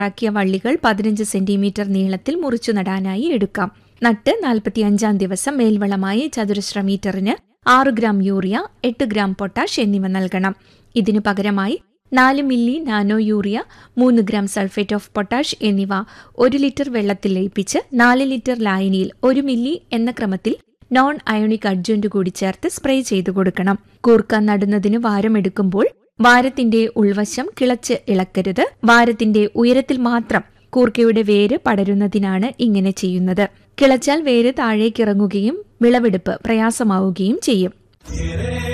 ആക്കിയ വള്ളികൾ പതിനഞ്ച് സെന്റിമീറ്റർ നീളത്തിൽ മുറിച്ചു നടാനായി എടുക്കാം നട്ട് നാൽപ്പത്തിയഞ്ചാം ദിവസം മേൽവളമായി ചതുരശ്ര മീറ്ററിന് ആറ് ഗ്രാം യൂറിയ എട്ട് ഗ്രാം പൊട്ടാഷ് എന്നിവ നൽകണം ഇതിനു പകരമായി നാല് മില്ലി നാനോ യൂറിയ മൂന്ന് ഗ്രാം സൾഫേറ്റ് ഓഫ് പൊട്ടാഷ് എന്നിവ ഒരു ലിറ്റർ വെള്ളത്തിൽ ലയിപ്പിച്ച് നാല് ലിറ്റർ ലായനിയിൽ ഒരു മില്ലി എന്ന ക്രമത്തിൽ നോൺ അയോണിക് അഡ്ജന്റ് കൂടി ചേർത്ത് സ്പ്രേ ചെയ്തു കൊടുക്കണം കൂർക്ക നടുന്നതിന് വാരമെടുക്കുമ്പോൾ വാരത്തിന്റെ ഉൾവശം കിളച്ച് ഇളക്കരുത് വാരത്തിന്റെ ഉയരത്തിൽ മാത്രം കൂർക്കയുടെ വേര് പടരുന്നതിനാണ് ഇങ്ങനെ ചെയ്യുന്നത് കിളച്ചാൽ വേര് താഴേക്കിറങ്ങുകയും വിളവെടുപ്പ് പ്രയാസമാവുകയും ചെയ്യും